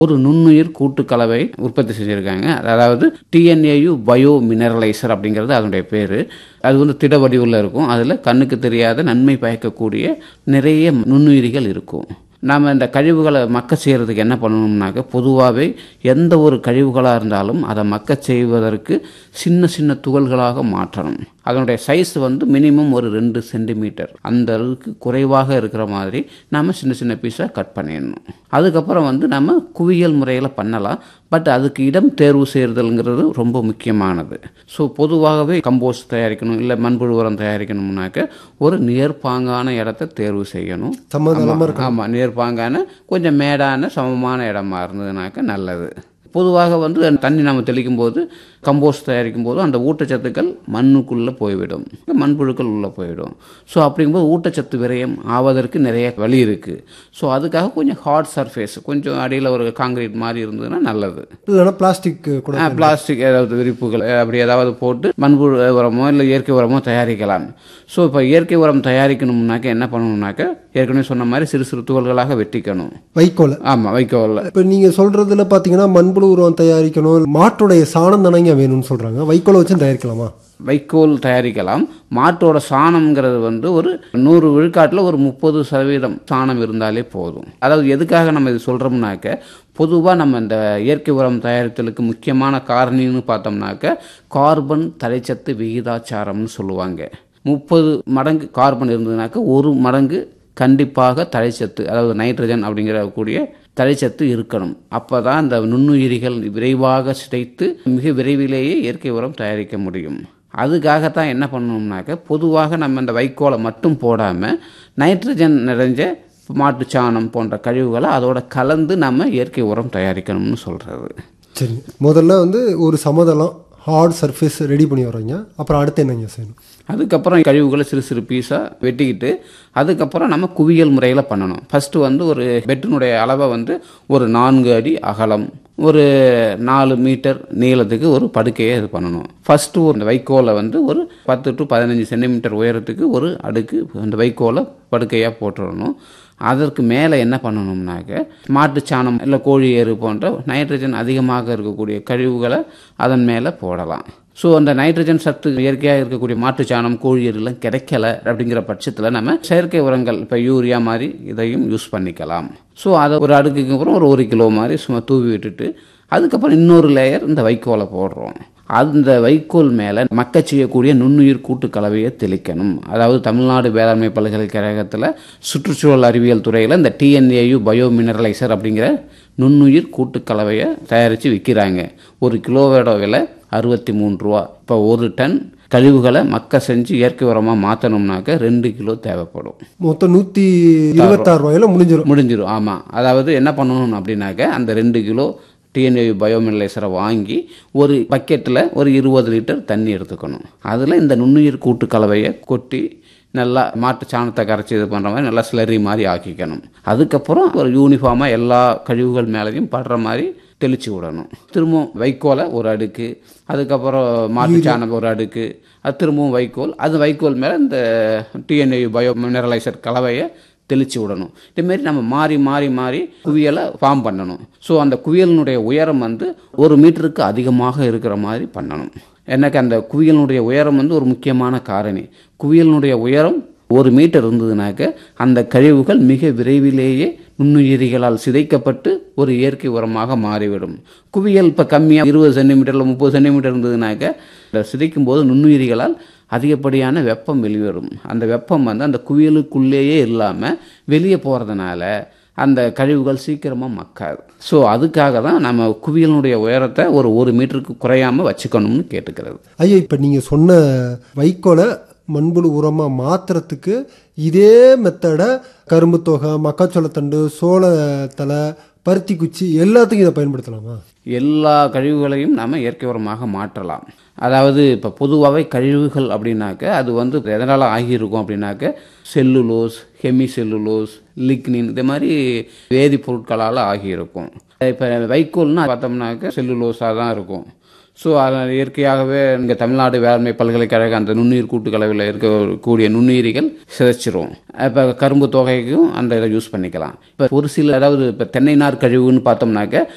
ஒரு நுண்ணுயிர் கூட்டுக்கலவை உற்பத்தி செஞ்சுருக்காங்க அதாவது டிஎன்ஏயு பயோ மினரலைசர் அப்படிங்கிறது அதனுடைய பேர் அது வந்து திட வடிவில் இருக்கும் அதில் கண்ணுக்கு தெரியாத நன்மை பயக்கக்கூடிய நிறைய நுண்ணுயிரிகள் இருக்கும் நாம் இந்த கழிவுகளை மக்க செய்கிறதுக்கு என்ன பண்ணணும்னாக்க பொதுவாகவே எந்த ஒரு கழிவுகளாக இருந்தாலும் அதை மக்க செய்வதற்கு சின்ன சின்ன துகள்களாக மாற்றணும் அதனுடைய சைஸ் வந்து மினிமம் ஒரு ரெண்டு சென்டிமீட்டர் அந்த அளவுக்கு குறைவாக இருக்கிற மாதிரி நாம் சின்ன சின்ன பீஸாக கட் பண்ணிடணும் அதுக்கப்புறம் வந்து நம்ம குவியல் முறையில் பண்ணலாம் பட் அதுக்கு இடம் தேர்வு செய்கிறதுங்கிறது ரொம்ப முக்கியமானது ஸோ பொதுவாகவே கம்போஸ்ட் தயாரிக்கணும் இல்லை மண்புழு உரம் தயாரிக்கணும்னாக்க ஒரு நேர்பாங்கான இடத்த தேர்வு செய்யணும் சமதளமா இருக்கும் ஆமாம் நேர்பாங்கான கொஞ்சம் மேடான சமமான இடமா இருந்ததுனாக்க நல்லது பொதுவாக வந்து தண்ணி நம்ம தெளிக்கும் போது கம்போஸ்ட் தயாரிக்கும் போது அந்த ஊட்டச்சத்துக்கள் மண்ணுக்குள்ளே போய்விடும் மண்புழுக்கள் உள்ளே போயிடும் ஸோ அப்படிங்கும்போது ஊட்டச்சத்து விரயம் ஆவதற்கு நிறைய வழி இருக்குது ஸோ அதுக்காக கொஞ்சம் ஹார்ட் சர்ஃபேஸ் கொஞ்சம் அடியில் ஒரு காங்கிரீட் மாதிரி இருந்ததுன்னா நல்லது இல்லைன்னா பிளாஸ்டிக் கூட பிளாஸ்டிக் ஏதாவது விரிப்புகள் அப்படி ஏதாவது போட்டு மண்புழு உரமோ இல்லை இயற்கை உரமோ தயாரிக்கலாம் ஸோ இப்போ இயற்கை உரம் தயாரிக்கணும்னாக்க என்ன பண்ணணும்னாக்க ஏற்கனவே சொன்ன மாதிரி சிறு சிறு துகள்களாக வெட்டிக்கணும் வைக்கோல ஆமாம் வைக்கோல்ல இப்போ நீங்க சொல்றதுல பாத்தீங்கன்னா மண்புழு உரம் தயாரிக்கணும் மாட்டுடைய சாணம் தானங்க வேணும்னு சொல்றாங்க வைக்கோலை வச்சு தயாரிக்கலாமா வைக்கோல் தயாரிக்கலாம் மாட்டோட சாணம்ங்கிறது வந்து ஒரு நூறு விழுக்காட்டில் ஒரு முப்பது சதவீதம் சாணம் இருந்தாலே போதும் அதாவது எதுக்காக நம்ம இது சொல்கிறோம்னாக்க பொதுவாக நம்ம இந்த இயற்கை உரம் தயாரித்தலுக்கு முக்கியமான காரணின்னு பார்த்தோம்னாக்க கார்பன் தழைச்சத்து விகிதாச்சாரம்னு சொல்லுவாங்க முப்பது மடங்கு கார்பன் இருந்ததுனாக்க ஒரு மடங்கு கண்டிப்பாக தழைச்சத்து அதாவது நைட்ரஜன் அப்படிங்கிற கூடிய தழைச்சத்து இருக்கணும் அப்போ தான் அந்த நுண்ணுயிரிகள் விரைவாக சிதைத்து மிக விரைவிலேயே இயற்கை உரம் தயாரிக்க முடியும் அதுக்காகத்தான் என்ன பண்ணணும்னாக்க பொதுவாக நம்ம இந்த வைக்கோலை மட்டும் போடாமல் நைட்ரஜன் நிறைஞ்ச மாட்டுச்சாணம் போன்ற கழிவுகளை அதோட கலந்து நம்ம இயற்கை உரம் தயாரிக்கணும்னு சொல்கிறது சரி முதல்ல வந்து ஒரு சமதளம் ஹார்ட் சர்ஃபேஸ் ரெடி பண்ணி வர்றீங்க அப்புறம் அடுத்து என்னங்க செய்யணும் அதுக்கப்புறம் கழிவுகளை சிறு சிறு பீஸாக வெட்டிக்கிட்டு அதுக்கப்புறம் நம்ம குவியல் முறையில் பண்ணணும் ஃபஸ்ட்டு வந்து ஒரு பெட்டினுடைய அளவை வந்து ஒரு நான்கு அடி அகலம் ஒரு நாலு மீட்டர் நீளத்துக்கு ஒரு படுக்கையை இது பண்ணணும் ஃபஸ்ட்டு ஒரு வைக்கோலை வந்து ஒரு பத்து டு பதினஞ்சு சென்டிமீட்டர் உயரத்துக்கு ஒரு அடுக்கு அந்த வைக்கோலை படுக்கையாக போட்டுடணும் அதற்கு மேலே என்ன பண்ணணும்னாக்க மாட்டுச்சாணம் இல்லை கோழி எரு போன்ற நைட்ரஜன் அதிகமாக இருக்கக்கூடிய கழிவுகளை அதன் மேலே போடலாம் ஸோ அந்த நைட்ரஜன் சத்து இயற்கையாக இருக்கக்கூடிய மாட்டுச்சாணம் கோழி எருலாம் கிடைக்கல அப்படிங்கிற பட்சத்தில் நம்ம செயற்கை உரங்கள் இப்போ யூரியா மாதிரி இதையும் யூஸ் பண்ணிக்கலாம் ஸோ அதை ஒரு அடுக்குக்கு அப்புறம் ஒரு ஒரு கிலோ மாதிரி சும்மா தூவி விட்டுட்டு அதுக்கப்புறம் இன்னொரு லேயர் இந்த வைக்கோலை போடுறோம் அந்த வைக்கோல் மேலே மக்க செய்யக்கூடிய நுண்ணுயிர் கூட்டு கலவையை தெளிக்கணும் அதாவது தமிழ்நாடு வேளாண்மை பல்கலைக்கழகத்தில் சுற்றுச்சூழல் அறிவியல் துறையில் இந்த டிஎன்ஏயு பயோ மினரலைசர் அப்படிங்கிற நுண்ணுயிர் கூட்டு கலவையை தயாரித்து விற்கிறாங்க ஒரு கிலோவோட விலை அறுபத்தி மூணு ரூபா இப்போ ஒரு டன் கழிவுகளை மக்க செஞ்சு இயற்கை உரமாக மாற்றணும்னாக்க ரெண்டு கிலோ தேவைப்படும் மொத்தம் நூற்றி இருபத்தாறு ரூபாயில முடிஞ்சிடும் முடிஞ்சிடும் ஆமாம் அதாவது என்ன பண்ணணும் அப்படின்னாக்க அந்த ரெண்டு கிலோ டிஎன்ஏ பயோமினலைசரை வாங்கி ஒரு பக்கெட்டில் ஒரு இருபது லிட்டர் தண்ணி எடுத்துக்கணும் அதில் இந்த நுண்ணுயிர் கூட்டு கலவையை கொட்டி நல்லா மாட்டு சாணத்தை கரைச்சி இது பண்ணுற மாதிரி நல்லா ஸ்லரி மாதிரி ஆக்கிக்கணும் அதுக்கப்புறம் ஒரு யூனிஃபார்மாக எல்லா கழிவுகள் மேலேயும் படுற மாதிரி தெளித்து விடணும் திரும்பவும் வைக்கோலை ஒரு அடுக்கு அதுக்கப்புறம் மாட்டு சாணம் ஒரு அடுக்கு அது திரும்பவும் வைக்கோல் அது வைக்கோல் மேலே இந்த டிஎன்ஏ பயோ மினரலைசர் கலவையை தெளித்து விடணும் இதேமாரி நம்ம மாறி மாறி மாறி குவியலை ஃபார்ம் பண்ணணும் ஸோ அந்த குவியலினுடைய உயரம் வந்து ஒரு மீட்டருக்கு அதிகமாக இருக்கிற மாதிரி பண்ணணும் எனக்கு அந்த குவியலினுடைய உயரம் வந்து ஒரு முக்கியமான காரணி குவியலினுடைய உயரம் ஒரு மீட்டர் இருந்ததுனாக்க அந்த கழிவுகள் மிக விரைவிலேயே நுண்ணுயிரிகளால் சிதைக்கப்பட்டு ஒரு இயற்கை உரமாக மாறிவிடும் குவியல் இப்போ கம்மியாக இருபது சென்டிமீட்டரில் முப்பது சென்டிமீட்டர் இருந்ததுனாக்க இந்த சிதைக்கும் போது நுண்ணுயிரிகளால் அதிகப்படியான வெப்பம் வெளிவரும் அந்த வெப்பம் வந்து அந்த குவியலுக்குள்ளேயே இல்லாமல் வெளியே போகிறதுனால அந்த கழிவுகள் சீக்கிரமாக மக்காது ஸோ அதுக்காக தான் நம்ம குவியலினுடைய உயரத்தை ஒரு ஒரு மீட்டருக்கு குறையாமல் வச்சுக்கணும்னு கேட்டுக்கிறது ஐயா இப்போ நீங்கள் சொன்ன வைக்கோலை மண்புழு உரமாக மாத்துறதுக்கு இதே மெத்தடை கரும்பு தொகை மக்காச்சோளத்தண்டு சோள தலை பருத்தி குச்சி எல்லாத்துக்கும் இதை பயன்படுத்தலாமா எல்லா கழிவுகளையும் நாம் இயற்கை உரமாக மாற்றலாம் அதாவது இப்போ பொதுவாகவே கழிவுகள் அப்படின்னாக்க அது வந்து எதனால் ஆகியிருக்கும் அப்படின்னாக்க செல்லுலோஸ் ஹெமி செல்லுலோஸ் லிக்னின் இது மாதிரி வேதிப்பொருட்களால் ஆகியிருக்கும் இப்போ வைக்கோல்னு பார்த்தோம்னாக்க செல்லுலோஸாக தான் இருக்கும் ஸோ அதனால் இயற்கையாகவே இங்கே தமிழ்நாடு வேளாண்மை பல்கலைக்கழக அந்த நுண்ணுயிர் கூட்டுக்கலவையில் இருக்கக்கூடிய நுண்ணுயிரிகள் சிதைச்சிரும் இப்போ கரும்பு தொகைக்கும் அந்த இதை யூஸ் பண்ணிக்கலாம் இப்போ ஒரு சில அதாவது இப்போ தென்னை நார் கழிவுன்னு பார்த்தோம்னாக்க